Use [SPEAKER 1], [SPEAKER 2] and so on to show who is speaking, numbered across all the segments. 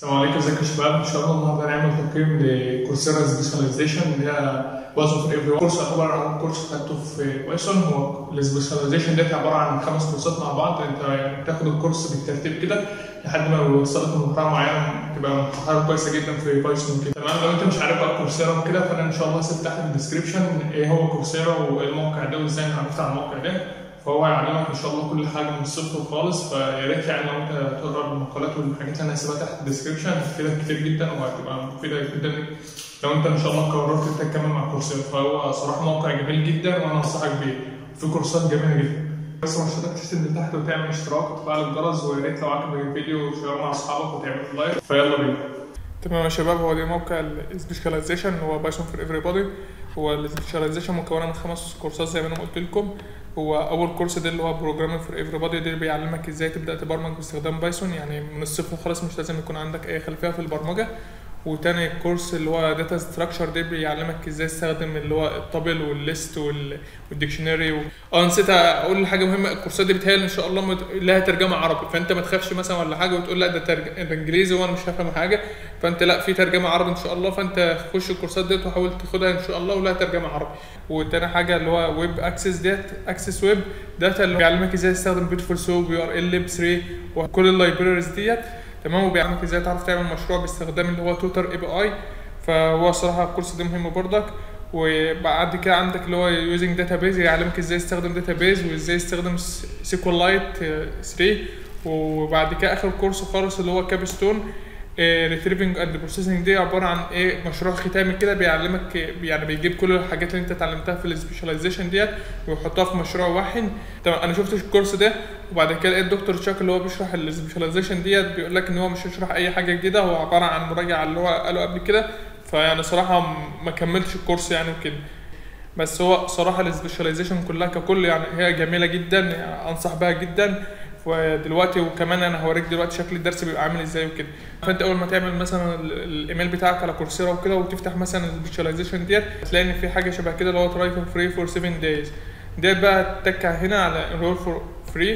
[SPEAKER 1] السلام عليكم ازيكم يا شباب ان شاء الله النهارده هنعمل تقييم لكورسيرا سبيشاليزيشن اللي هي بايثون فور ايفري كورس يعتبر اول كورس خدته في بايثون هو السبيشاليزيشن ديت عباره عن خمس كورسات مع بعض انت يعني بتاخد الكورس بالترتيب كده لحد ما يوصلك لمرحله معينه تبقى مرحله كويسه جدا في بايثون كده تمام لو انت مش عارف بقى كورسيرا وكده فانا ان شاء الله هسيب تحت في الديسكربشن ايه هو كورسيرا وايه الموقع ده وازاي هنفتح الموقع ده فهو هيعلمك ان شاء الله كل حاجه من الصفر خالص فيا ريت يعني لو انت تقرا المقالات والحاجات اللي انا هسيبها تحت الديسكربشن هتفيدك كتير جدا وهتبقى مفيده جدا لو انت ان شاء الله قررت انت تكمل مع كورسيرا فهو صراحه موقع جميل جدا وانا انصحك بيه في كورسات جميله جدا بس ما اشتركتش تنزل تحت وتعمل اشتراك وتفعل الجرس ويا ريت لو عجبك الفيديو شير مع اصحابك وتعمل لايك فيلا بينا
[SPEAKER 2] تمام يا شباب هو ده موقع السبيشاليزيشن هو بايثون فور ايفري بودي هو السبيشاليزيشن مكونه من خمس كورسات زي ما انا قلت لكم هو اول كورس ده اللي هو بروجرامينج فور ايفري بودي ده بيعلمك ازاي تبدا تبرمج باستخدام بايثون يعني من الصفر خالص مش لازم يكون عندك اي خلفيه في البرمجه وتاني كورس اللي هو داتا ستراكشر ده بيعلمك ازاي تستخدم اللي هو الطابل والليست والديكشنري و... اه نسيت اقول حاجه مهمه الكورسات دي بتهيألي ان شاء الله مت... لها ترجمه عربي فانت ما تخافش مثلا ولا حاجه وتقول لا ده ترج... ده انجليزي وانا مش هفهم حاجه فانت لا في ترجمه عربي ان شاء الله فانت خش الكورسات ديت وحاول تاخدها ان شاء الله ولها ترجمه عربي وتاني حاجه اللي هو ويب اكسس ديت اكسس ويب داتا اللي بيعلمك ازاي تستخدم بيوتيفول سوب وي ار ال ليب 3 وكل اللايبريز ديت تمام وبيعلمك ازاي تعرف تعمل مشروع باستخدام اللي هو توتر اي بي اي فهو صراحه الكورس ده مهم برضك وبعد كده عندك اللي هو يوزنج داتا بيز يعلمك ازاي تستخدم داتا بيز وازاي تستخدم سيكوال لايت 3 وبعد كده اخر كورس خالص اللي هو كابستون ريتريفنج اند بروسيسنج دي عباره عن ايه مشروع ختامي كده بيعلمك يعني بيجيب كل الحاجات اللي انت اتعلمتها في السبيشاليزيشن ديت ويحطها في مشروع واحد تمام انا شفت الكورس ده وبعد كده لقيت دكتور تشاك اللي هو بيشرح السبيشاليزيشن ديت بيقول لك ان هو مش هيشرح اي حاجه جديده هو عباره عن مراجعه اللي هو قاله قبل كده فيعني صراحه ما كملتش الكورس يعني وكده بس هو صراحه السبيشاليزيشن كلها ككل يعني هي جميله جدا يعني انصح بها جدا ودلوقتي وكمان انا هوريك دلوقتي شكل الدرس بيبقى عامل ازاي وكده فانت اول ما تعمل مثلا الايميل بتاعك على كورسيرا وكده وتفتح مثلا السبيشاليزيشن ديت هتلاقي ان في حاجه شبه كده اللي هو تراي فور فري فور 7 دايز ديت بقى تك هنا على انرول فور فري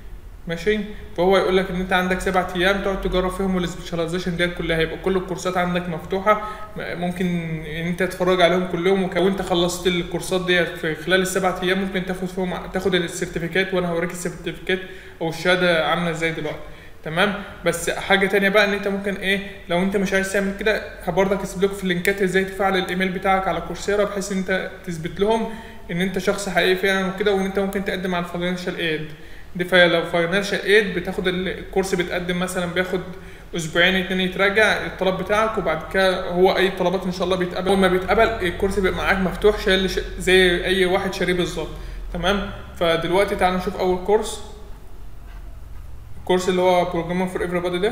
[SPEAKER 2] ماشي فهو يقول لك ان انت عندك سبع ايام تقعد تجرب فيهم السبيشاليزيشن ديت كلها هيبقى كل الكورسات عندك مفتوحه ممكن ان انت تتفرج عليهم كلهم وانت خلصت الكورسات ديت في خلال السبع ايام ممكن تاخد فيهم تاخد السيرتيفيكات وانا هوريك السيرتيفيكات او الشهاده عامله ازاي دلوقتي تمام بس حاجه تانية بقى ان انت ممكن ايه لو انت مش عايز تعمل كده برضك اسيب لكم في اللينكات ازاي تفعل الايميل بتاعك على كورسيرا بحيث ان انت تثبت لهم ان انت شخص حقيقي فعلا وكده وان انت ممكن تقدم على الفاينانشال ايد دي لو فاينانشال ايد بتاخد الكورس بتقدم مثلا بياخد اسبوعين اتنين يتراجع الطلب بتاعك وبعد كده هو اي طلبات ان شاء الله بيتقبل اول ما بيتقبل الكورس بيبقى معاك مفتوح شايل زي اي واحد شاريه بالظبط تمام فدلوقتي تعالوا نشوف اول كورس الكورس اللي هو بروجرامينج فور ايفري بادي ده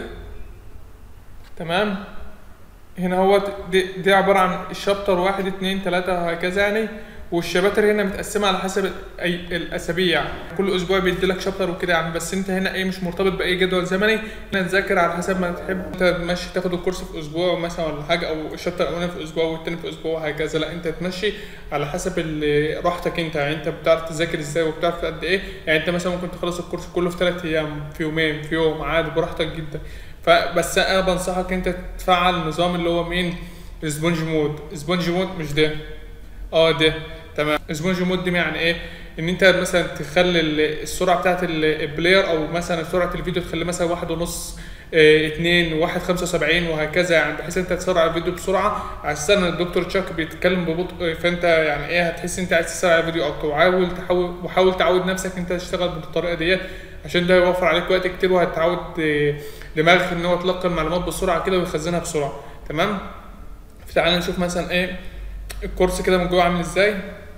[SPEAKER 2] تمام هنا هو دي, دي عباره عن الشابتر واحد اتنين تلاته وهكذا يعني والشباتر هنا متقسمه على حسب اي الاسابيع كل اسبوع بيدي لك شابتر وكده يعني بس انت هنا ايه مش مرتبط باي جدول زمني هنا تذاكر على حسب ما تحب انت ماشي تاخد الكورس في اسبوع مثلا ولا حاجه او الشابتر الاولاني في اسبوع والتاني في اسبوع وهكذا لا انت تمشي على حسب راحتك انت يعني انت بتعرف تذاكر ازاي وبتعرف قد ايه يعني انت مثلا ممكن تخلص الكورس كله في ثلاث ايام في يومين في يوم عادي براحتك جدا فبس انا بنصحك انت تفعل نظام اللي هو مين سبونج مود سبونج مود مش ده اه ده تمام سبونج مود دي يعني ايه ان انت مثلا تخلي السرعه بتاعت البلاير او مثلا سرعه الفيديو تخلي مثلا واحد ونص اه اتنين واحد خمسة وسبعين وهكذا يعني بحيث انت تسرع الفيديو بسرعه على اساس ان الدكتور تشاك بيتكلم ببطء فانت يعني ايه هتحس انت عايز تسرع الفيديو اكتر وحاول تحاول وحاول تعود نفسك انت تشتغل بالطريقه ديت عشان ده هيوفر عليك وقت كتير وهتعود دماغك ان هو تلقي المعلومات بسرعه كده ويخزنها بسرعه تمام فتعالى نشوف مثلا ايه الكورس كده من جوه عامل ازاي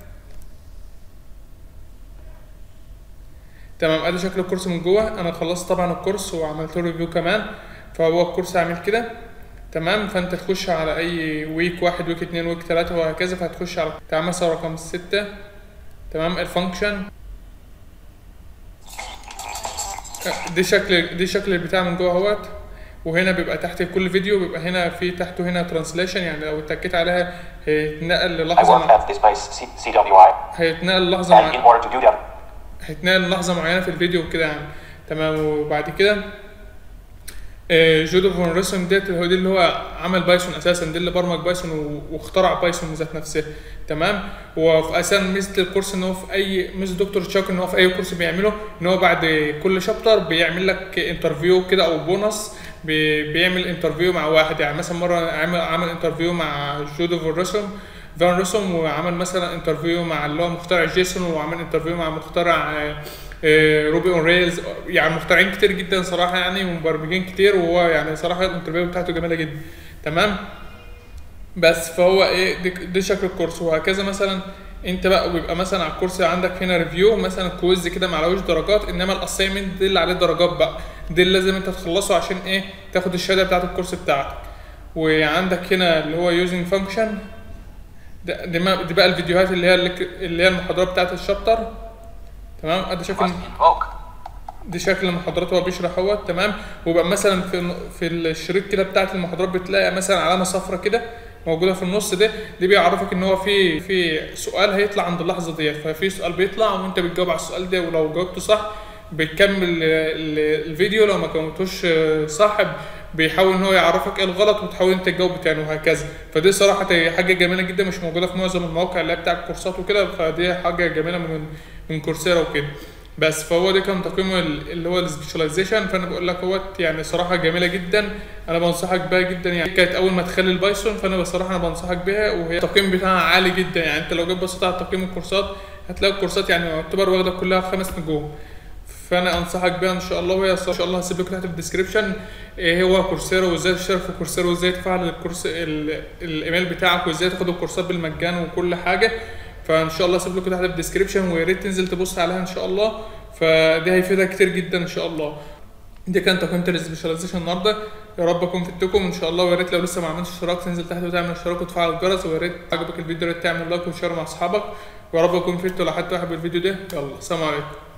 [SPEAKER 2] تمام ادي شكل الكورس من جوه انا خلصت طبعا الكورس وعملت له ريفيو كمان فهو الكورس عامل كده تمام فانت تخش على اي ويك واحد ويك اتنين ويك تلاته وهكذا فهتخش على بتاع مثلا رقم ستة تمام الفانكشن دي شكل دي شكل البتاع من جوه اهوت وهنا بيبقى تحت كل فيديو بيبقى هنا في تحته هنا ترانسليشن يعني لو اتكيت عليها هيتنقل
[SPEAKER 3] I
[SPEAKER 2] للحظه
[SPEAKER 3] work
[SPEAKER 2] مع...
[SPEAKER 3] at this place, C- CWI,
[SPEAKER 2] هيتنقل للحظه
[SPEAKER 3] and in
[SPEAKER 2] مع...
[SPEAKER 3] order to do that,
[SPEAKER 2] هيتنقل لحظه معينه في الفيديو وكده يعني تمام وبعد كده آه، جودو فون ريسون ديت هو دي اللي هو عمل بايثون اساسا دي اللي برمج بايثون و- واخترع بايثون ذات نفسه تمام وفي اساسا ميزه الكورس ان هو في اي ميزه دكتور تشاك ان هو في اي كورس بيعمله ان هو بعد كل شابتر بيعمل لك انترفيو كده او بونص بي- بيعمل انترفيو مع واحد يعني مثلا مره عمل عمل انترفيو مع جودو فون ريسون فان روسوم وعمل مثلا انترفيو مع اللي هو مخترع جيسون وعمل انترفيو مع مخترع آه، آه، روبي اون ريلز يعني مخترعين كتير جدا صراحه يعني ومبرمجين كتير وهو يعني صراحه الانترفيو بتاعته جميله جدا تمام بس فهو ايه دي, دي شكل الكورس وهكذا مثلا انت بقى بيبقى مثلا على الكورس عندك هنا ريفيو مثلا كويز كده معلوش درجات انما الاساينمنت دي اللي عليه درجات بقى دي اللي لازم انت تخلصه عشان ايه تاخد الشهاده بتاعت الكورس بتاعتك وعندك هنا اللي هو يوزنج فانكشن ده دي, ما- دي بقى الفيديوهات اللي هي اللي هي المحاضرات بتاعت الشابتر تمام ادي شكل
[SPEAKER 3] must invoke.
[SPEAKER 2] دي شكل المحاضرات هو بيشرح هو تمام ويبقى مثلا في في الشريط كده بتاعت المحاضرات بتلاقي مثلا علامه صفرة كده موجوده في النص ده دي بيعرفك ان هو في في سؤال هيطلع عند اللحظه ديت ففي سؤال بيطلع وانت بتجاوب على السؤال ده ولو جاوبته صح بتكمل ال- ال- الفيديو لو ما جاوبتوش صح بيحاول ان هو يعرفك ايه الغلط وتحاول انت تجاوب تاني وهكذا فدي صراحه حاجه جميله جدا مش موجوده في معظم المواقع اللي هي بتاع الكورسات وكده فدي حاجه جميله من من كورسيرا وكده بس فهو ده كان تقييمه ال- اللي هو السبيشاليزيشن فانا بقول لك هو يعني صراحه جميله جدا انا بنصحك بيها جدا يعني كانت اول ما تخلي البايثون فانا بصراحه انا بنصحك بيها وهي التقييم بتاعها عالي جدا يعني انت لو جيت بصيت على تقييم الكورسات هتلاقي الكورسات يعني يعتبر واخده كلها خمس نجوم فانا انصحك بيها ان شاء الله وهي ان شاء الله هسيب لكم تحت في الديسكربشن ايه هو كورسيرا وازاي تشترك في كورسيرا وازاي تفعل الكورس ال- الايميل بتاعك وازاي تاخد الكورسات بالمجان وكل حاجه فان شاء الله هسيب لكم تحت في الديسكربشن ويا ريت تنزل تبص عليها ان شاء الله فدي هيفيدك كتير جدا ان شاء الله دي كانت تقييمة السبيشاليزيشن النهارده يا رب اكون فدتكم ان شاء الله ويا ريت لو لسه ما عملتش اشتراك تنزل تحت وتعمل اشتراك وتفعل الجرس ويا ريت عجبك الفيديو يا ريت تعمل لايك وشير مع اصحابك ويا رب اكون فدت لو حد واحد بالفيديو ده يلا سلام عليكم